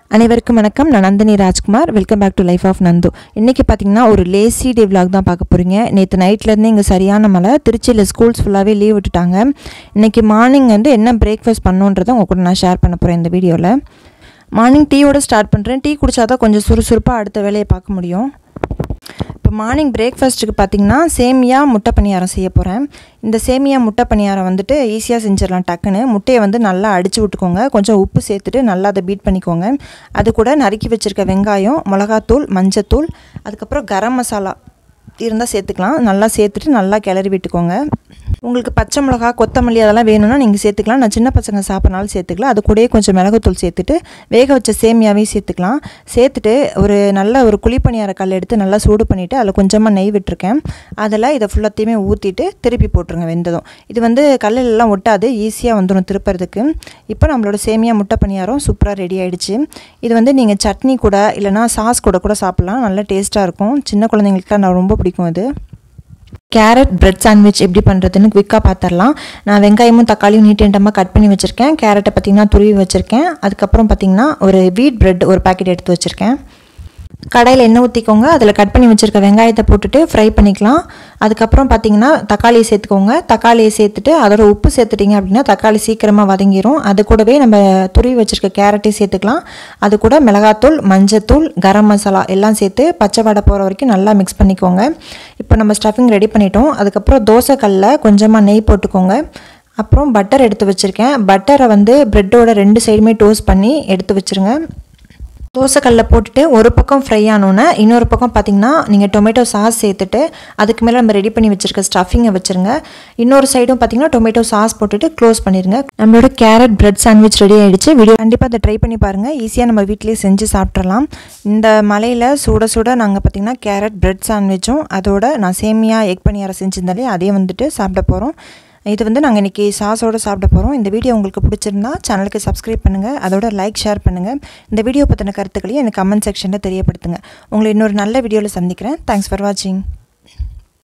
அனைவருக்கும் வணக்கம் நான் Nandhini Rajkumar welcome back to life of Nandu இன்றைக்கி பார்த்தீங்கன்னா ஒரு லேசி டே vlog தான் பார்க்க போகிறீங்க நேற்று நைட்லேருந்து இங்கே சரியான மழை திருச்சியில் ஸ்கூல்ஸ் ஃபுல்லாகவே லீவ் விட்டுட்டாங்க இன்றைக்கி மார்னிங் வந்து என்ன பிரேக்ஃபாஸ்ட் பண்ணுன்றதை உங்கள் கூட நான் ஷேர் பண்ண போகிறேன் இந்த வீடியோவில் மார்னிங் டீயோட ஸ்டார்ட் பண்ணுறேன் டீ குடிச்சா தான் கொஞ்சம் சுறுசுறுப்பாக அடுத்த வேலையை பார்க்க முடியும் இப்போ மார்னிங் பிரேக்ஃபாஸ்ட்டுக்கு பார்த்தீங்கன்னா சேமியா முட்டை பணியாரம் செய்ய போகிறேன் இந்த சேமியா முட்டை பணியாரம் வந்துட்டு ஈஸியாக செஞ்சிடலாம் டக்குன்னு முட்டையை வந்து நல்லா அடித்து விட்டுக்கோங்க கொஞ்சம் உப்பு சேர்த்துட்டு நல்லா அதை பீட் பண்ணிக்கோங்க அது கூட நறுக்கி வச்சுருக்க வெங்காயம் மிளகாத்தூள் மஞ்சத்தூள் அதுக்கப்புறம் கரம் மசாலா இருந்தால் சேர்த்துக்கலாம் நல்லா சேர்த்துட்டு நல்லா கிளறி விட்டுக்கோங்க உங்களுக்கு பச்சை மிளகா கொத்தமல்லி அதெல்லாம் வேணும்னா நீங்கள் சேர்த்துக்கலாம் நான் சின்ன பசங்க சாப்பிட்றனாலும் சேர்த்துக்கலாம் அது கூடயே கொஞ்சம் மிளகுத்தூள் சேர்த்துட்டு வேக வச்ச சேமியாவையும் சேர்த்துக்கலாம் சேர்த்துட்டு ஒரு நல்ல ஒரு குழிப்பணியார கல் எடுத்து நல்லா சூடு பண்ணிவிட்டு அதில் கொஞ்சமாக நெய் விட்டுருக்கேன் அதில் இதை ஃபுல்லாத்தையுமே ஊற்றிட்டு திருப்பி போட்டுருங்க வெந்ததும் இது வந்து கல்லிலெல்லாம் ஒட்டாது ஈஸியாக வந்துடும் திருப்புறதுக்கு இப்போ நம்மளோட சேமியா முட்டை பணியாரம் சூப்பராக ரெடி ஆகிடுச்சு இது வந்து நீங்கள் சட்னி கூட இல்லைனா சாஸ் கூட கூட சாப்பிட்லாம் நல்லா டேஸ்ட்டாக இருக்கும் சின்ன குழந்தைங்களுக்கு நான் ரொம்ப பிடிக்கும் அது கேரட் பிரெட் சாண்ட்விச் எப்படி பண்ணுறதுன்னு குவிக்காக பார்த்துடலாம் நான் வெங்காயமும் தக்காளியும் நீட் நீட்டமாக கட் பண்ணி வச்சுருக்கேன் கேரட்டை பார்த்திங்கன்னா துருவி வச்சுருக்கேன் அதுக்கப்புறம் பார்த்திங்கன்னா ஒரு வீட் பிரெட் ஒரு பாக்கெட் எடுத்து வச்சுருக்கேன் கடையில் எண்ணெய் ஊற்றிக்கோங்க அதில் கட் பண்ணி வச்சுருக்க வெங்காயத்தை போட்டுட்டு ஃப்ரை பண்ணிக்கலாம் அதுக்கப்புறம் பார்த்தீங்கன்னா தக்காளியை சேர்த்துக்கோங்க தக்காளியை சேர்த்துட்டு அதோட உப்பு சேர்த்துட்டிங்க அப்படின்னா தக்காளி சீக்கிரமாக வதங்கிரும் அது கூடவே நம்ம துருவி வச்சுருக்க கேரட்டையும் சேர்த்துக்கலாம் அது கூட மிளகாத்தூள் மஞ்சத்தூள் கரம் மசாலா எல்லாம் சேர்த்து பச்சை வடை போகிற வரைக்கும் நல்லா மிக்ஸ் பண்ணிக்கோங்க இப்போ நம்ம ஸ்டஃபிங் ரெடி பண்ணிட்டோம் அதுக்கப்புறம் தோசைக்கல்லில் கொஞ்சமாக நெய் போட்டுக்கோங்க அப்புறம் பட்டர் எடுத்து வச்சுருக்கேன் பட்டரை வந்து ப்ரெட்டோட ரெண்டு சைடுமே டோஸ்ட் பண்ணி எடுத்து வச்சுருங்க தோசைக்கல்ல போட்டுட்டு ஒரு பக்கம் ஃப்ரை ஆனோன்னே இன்னொரு பக்கம் பார்த்தீங்கன்னா நீங்கள் டொமேட்டோ சாஸ் சேர்த்துட்டு அதுக்கு மேலே நம்ம ரெடி பண்ணி வச்சுருக்க ஸ்டஃபிங்கை வச்சுருங்க இன்னொரு சைடும் பார்த்தீங்கன்னா டொமேட்டோ சாஸ் போட்டுட்டு க்ளோஸ் பண்ணிடுங்க நம்மளோட கேரட் பிரெட் சாண்ட்விச் ரெடி ஆகிடுச்சு வீடியோ கண்டிப்பாக அதை ட்ரை பண்ணி பாருங்கள் ஈஸியாக நம்ம வீட்டிலேயே செஞ்சு சாப்பிட்றலாம் இந்த மலையில் சுட சுட நாங்கள் பார்த்தீங்கன்னா கேரட் பிரெட் சாண்ட்விச்சும் அதோட நான் சேமியா எக் பணியாரம் செஞ்சிருந்தாலே அதையும் வந்துட்டு சாப்பிட போகிறோம் இது வந்து நாங்கள் இன்றைக்கி சாஸோடு சாப்பிட போகிறோம் இந்த வீடியோ உங்களுக்கு பிடிச்சிருந்தா சேனலுக்கு சப்ஸ்கிரைப் பண்ணுங்கள் அதோட லைக் ஷேர் பண்ணுங்கள் இந்த வீடியோ பற்றின கருத்துக்களையும் எனக்கு கமெண்ட் செக்ஷனில் தெரியப்படுத்துங்க உங்களை இன்னொரு நல்ல வீடியோவில் சந்திக்கிறேன் தேங்க்ஸ் ஃபார் வாட்சிங்